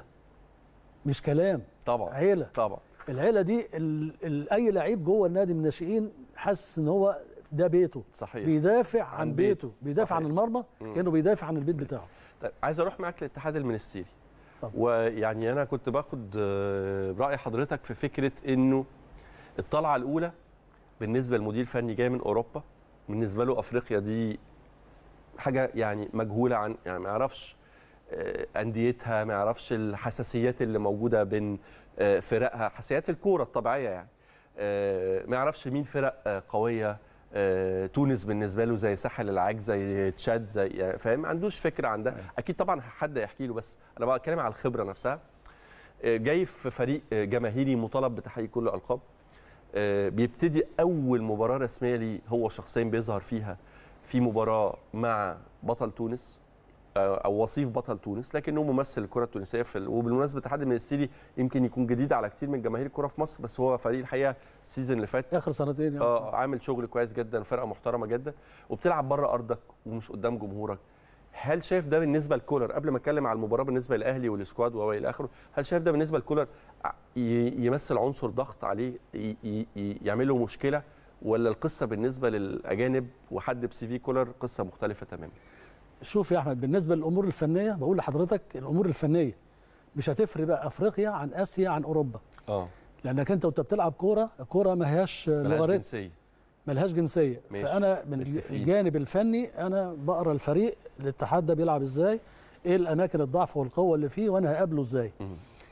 مش كلام طبعا عيله طبعا العيله دي ال ال اي لعيب جوه النادي من الناشئين حاسس ان هو ده بيته صحيح بيدافع عن, عن بيته بيته. بيدافع عن صحيح. المرمى مم. كانه بيدافع عن البيت بتاعه طيب عايز اروح معاك للاتحاد المنستيري طبعا. ويعني انا كنت باخد آه، راي حضرتك في فكره انه الطلعه الاولى بالنسبه للمدير الفني جاي من اوروبا بالنسبه له افريقيا دي حاجه يعني مجهوله عن يعني ما يعرفش آه، انديتها ما يعرفش الحساسيات اللي موجوده بين آه، فرقها حساسيات الكوره الطبيعيه يعني آه، ما يعرفش مين فرق آه، قويه آه، تونس بالنسبه له زي ساحل العاج زي تشاد زي يعني فاهم ما عندوش فكره عن ده أيوة. اكيد طبعا حد يحكي له بس انا بتكلم على الخبره نفسها آه، جاي في فريق آه، جماهيري مطالب بتحقيق كل الالقاب آه، بيبتدي اول مباراه رسميه ليه هو شخصيا بيظهر فيها في مباراه مع بطل تونس آه، او وصيف بطل تونس لكنه ممثل الكره التونسيه في ال... وبالمناسبه الاتحاد المنستيري يمكن يكون جديد على كتير من جماهير الكره في مصر بس هو فريق الحقيقه السيزون اللي فات اخر سنتين يعني اه عامل شغل كويس جدا فرقه محترمه جدا وبتلعب بره ارضك ومش قدام جمهورك هل شايف ده بالنسبه لكولر قبل ما اتكلم على المباراه بالنسبه للاهلي والسكواد والى اخره هل شايف ده بالنسبه لكولر ع- ي- يمثل عنصر ضغط عليه ي- ي- ي- يعمل له مشكله ولا القصه بالنسبه للاجانب وحد بسي في كولر قصه مختلفه تماما شوف يا احمد بالنسبه للامور الفنيه بقول لحضرتك الامور الفنيه مش هتفرق بقى افريقيا عن اسيا عن اوروبا اه لانك انت وانت بتلعب كوره الكوره ما هياش لغاريت جنسيه ملهاش جنسيه ماشي. فانا من متفقين. الجانب الفني انا بقرا الفريق الاتحاد ده بيلعب ازاي ايه الاماكن الضعف والقوه اللي فيه وانا هقابله ازاي مم.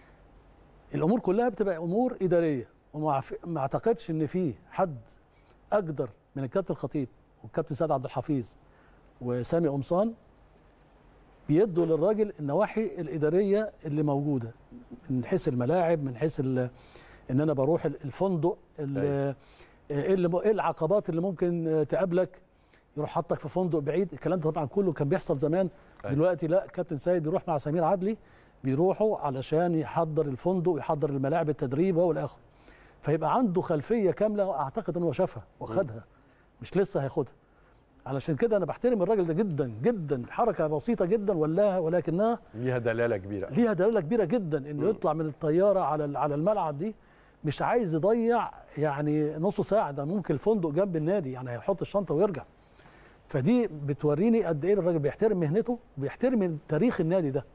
الامور كلها بتبقى امور اداريه وما أعف- ما اعتقدش ان في حد اقدر من الكابتن الخطيب والكابتن سيد عبد الحفيظ وسامي قمصان بيدوا للراجل النواحي الاداريه اللي موجوده من حيث الملاعب من حيث ال- ان انا بروح ال- الفندق ال- أيوة. ايه اللي ايه العقبات اللي ممكن تقابلك يروح حطك في فندق بعيد الكلام ده طبعا كله كان بيحصل زمان أيوة. دلوقتي لا كابتن سيد بيروح مع سمير عدلي بيروحوا علشان يحضر الفندق ويحضر الملاعب التدريب والى اخره فيبقى عنده خلفيه كامله اعتقد ان هو شافها واخدها مش لسه هياخدها علشان كده انا بحترم الراجل ده جدا جدا حركه بسيطه جدا ولاها ولكنها ليها دلاله كبيره ليها دلاله كبيره جدا انه مم. يطلع من الطياره على ال- على الملعب دي مش عايز يضيع يعني نص ساعه ده ممكن الفندق جنب النادي يعني هيحط الشنطه ويرجع فدي بتوريني قد ايه الراجل بيحترم مهنته وبيحترم تاريخ النادي ده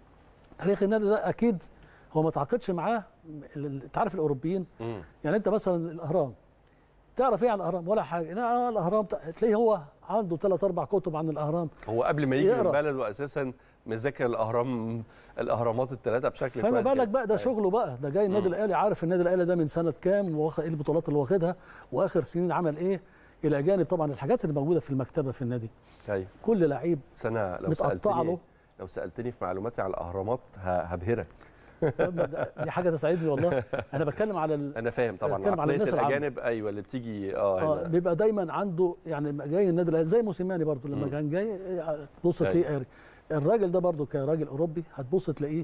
تاريخ النادي ده اكيد هو ما تعاقدش معاه ال- ال- انت عارف الاوروبيين مم. يعني انت مثلا الاهرام تعرف ايه عن الاهرام ولا حاجه لا الاهرام تلاقيه هو عنده ثلاث اربع كتب عن الاهرام هو قبل ما يجي من يقرأ. بلده اساسا مذاكر الاهرام الاهرامات الثلاثه بشكل فما كويس بالك جداً. بقى ده أيوة. شغله بقى ده جاي النادي مم. الاهلي عارف النادي الاهلي ده من سنه كام واخد ايه البطولات اللي واخدها واخر سنين عمل ايه الى جانب طبعا الحاجات اللي موجوده في المكتبه في النادي ايوه كل لعيب بس انا لو متقطعه سالتني له لو سالتني في معلوماتي على الاهرامات ه- هبهرك طب ما ده- دي حاجه تسعدني والله انا بتكلم على ال... انا فاهم طبعا بتكلم على عقليه الناس العامة. الاجانب ايوه اللي بتيجي اه, اه هنا. بيبقى دايما عنده يعني لما جاي النادي الاهلي زي موسيماني برضو لما مم. كان جاي تبص أيوة. تلاقيه قاري الراجل ده برضو كراجل اوروبي هتبص تلاقيه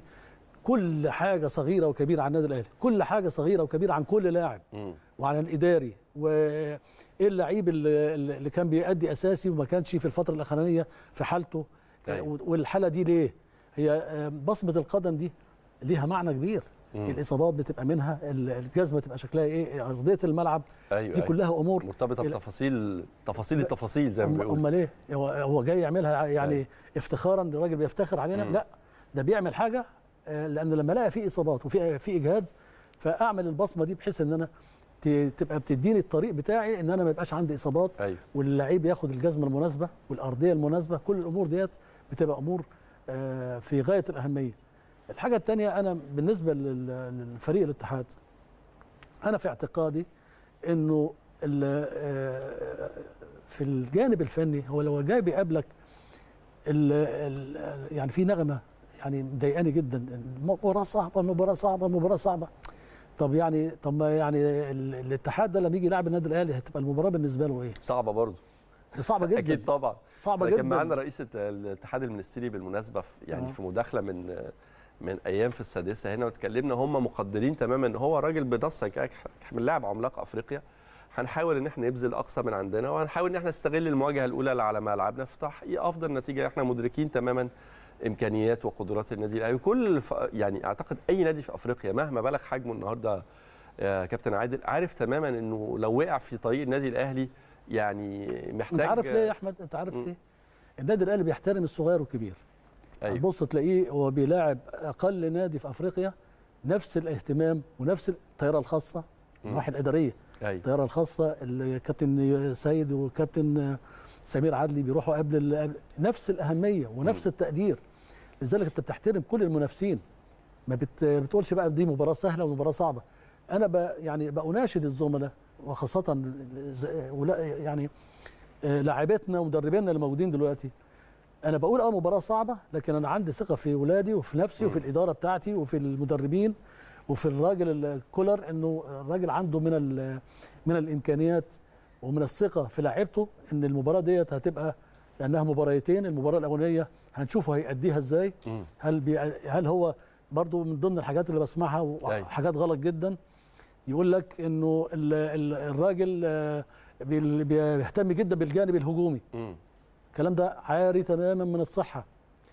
كل حاجه صغيره وكبيره عن النادي الاهلي كل حاجه صغيره وكبيره عن كل لاعب مم. وعن الاداري وايه اللعيب اللي, اللي كان بيأدي اساسي وما كانش في الفتره الاخرانيه في حالته أيوة. والحاله دي ليه هي آه، بصمه القدم دي ليها معنى كبير مم. الاصابات بتبقى منها ال- الجزمه تبقى شكلها ايه ارضيه الملعب ايوه دي أيوة. كلها امور مرتبطه إلى- بتفاصيل تفاصيل التفاصيل زي ما أم- بيقولوا امال ايه هو هو جاي يعملها يعني أيوة. افتخارا لراجل بيفتخر علينا مم. لا ده بيعمل حاجه آه، لان لما الاقي في اصابات وفي في اجهاد فاعمل البصمه دي بحيث ان انا ت- تبقى بتديني الطريق بتاعي ان انا ما يبقاش عندي اصابات ايوه واللعيب ياخد الجزمه المناسبه والارضيه المناسبه كل الامور ديت بتبقى امور آه، في غايه الاهميه الحاجه الثانيه انا بالنسبه لل- للفريق الاتحاد انا في اعتقادي انه ال- آه، في الجانب الفني هو لو جاي بيقابلك ال- ال- يعني في نغمه يعني مضايقاني جدا المباراه صعبه المباراه صعبه المباراه صعبه طب يعني طب ما يعني ال- الاتحاد ده لما يجي يلعب النادي الاهلي هتبقى المباراه بالنسبه له ايه؟ صعبه برضه دي صعبه جدا اكيد طبعا صعبه ده جدا كان معانا رئيس الت- الاتحاد المنستيري بالمناسبه في يعني آه. في مداخله من من ايام في السادسه هنا واتكلمنا هم مقدرين تماما ان هو راجل بنصك احنا لاعب عملاق افريقيا هنحاول ان احنا نبذل اقصى من عندنا وهنحاول ان احنا نستغل المواجهه الاولى اللي على ملعبنا في تحقيق افضل نتيجه احنا مدركين تماما امكانيات وقدرات النادي الاهلي وكل ف... يعني اعتقد اي نادي في افريقيا مهما بلغ حجمه النهارده يا كابتن عادل عارف تماما انه لو وقع في طريق النادي الاهلي يعني محتاج انت عارف ليه يا احمد انت عارف مم. ليه النادي الاهلي بيحترم الصغير والكبير أيوة. تبص تلاقيه هو بيلاعب اقل نادي في افريقيا نفس الاهتمام ونفس الطياره الخاصه مم. الناحيه الاداريه ايوه الطياره الخاصه الكابتن سيد وكابتن سمير عدلي بيروحوا قبل ال- قبل- نفس الاهميه ونفس التقدير لذلك انت بتحترم كل المنافسين ما بت بتقولش بقى دي مباراه سهله ومباراه صعبه انا ب يعني بأناشد الزملاء وخاصه ز- ولا يعني آه، لاعبتنا ومدربينا اللي موجودين دلوقتي انا بقول اه مباراه صعبه لكن انا عندي ثقه في ولادي وفي نفسي وفي مم. الاداره بتاعتي وفي المدربين وفي الراجل الكولر انه الراجل عنده من ال- من الامكانيات ومن الثقه في لاعيبته ان المباراه ديت هتبقى لانها مباريتين المباراه الاولانيه هنشوفه هيأديها ازاي مم. هل بي هل هو برضو من ضمن الحاجات اللي بسمعها أيوة. وحاجات غلط جدا يقول لك انه ال- ال- الراجل آه، بي- بيهتم جدا بالجانب الهجومي مم. الكلام ده عاري تماما من الصحه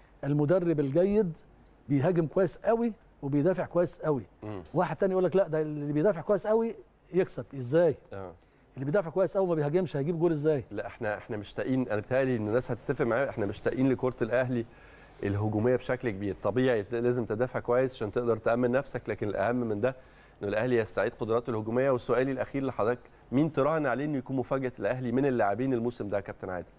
المدرب الجيد بيهاجم كويس قوي وبيدافع كويس قوي مم. واحد تاني يقول لك لا ده اللي بيدافع كويس قوي يكسب ازاي اه اللي بيدافع كويس قوي ما بيهاجمش هيجيب جول ازاي لا احنا احنا مشتاقين انا بتهيألي ان الناس هتتفق معايا احنا مشتاقين لكره الاهلي الهجوميه بشكل كبير طبيعي لازم تدافع كويس عشان تقدر تامن نفسك لكن الاهم من ده انه الاهلي يستعيد قدراته الهجوميه وسؤالي الاخير لحضرتك مين تراهن عليه انه يكون مفاجاه الاهلي من اللاعبين الموسم ده يا كابتن عادل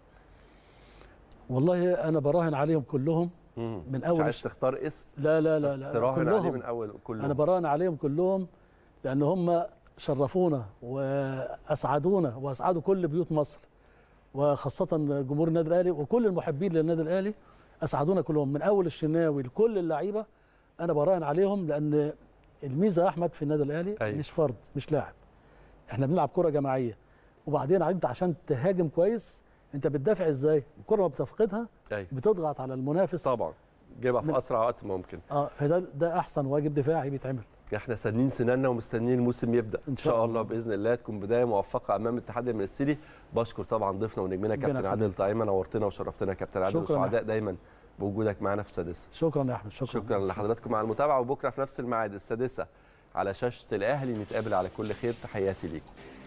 والله انا براهن عليهم كلهم مم. من مش أول عايز الش- تختار اسم لا لا لا لا تراهن عليه كلهم من اول كلهم انا براهن عليهم كلهم لان هم شرفونا واسعدونا واسعدوا كل بيوت مصر وخاصه جمهور النادي الاهلي وكل المحبين للنادي الاهلي اسعدونا كلهم من اول الشناوي لكل اللعيبه انا براهن عليهم لان الميزه يا احمد في النادي الاهلي أيوة. مش فرد مش لاعب احنا بنلعب كره جماعيه وبعدين انت عشان تهاجم كويس انت بتدافع ازاي الكره ما بتفقدها ايوه بتضغط على المنافس طبعا جيبها في من- اسرع وقت ممكن اه فده ده احسن واجب دفاعي بيتعمل احنا سنين سناننا ومستنيين الموسم يبدا إن ان شاء شاء الله الله. باذن الله تكون بدايه موفقه امام الاتحاد المنستيري بشكر طبعا ضيفنا ونجمنا ربنا كابتن عادل يخليك. طعيمه نورتنا وشرفتنا يا كابتن عادل شكراً يا وسعداء دايما بوجودك معنا في السادسه شكرا يا احمد شكرا شكرا لحضراتكم على المتابعه وبكره في نفس الميعاد السادسه على شاشه الاهلي نتقابل على كل خير تحياتي ليكم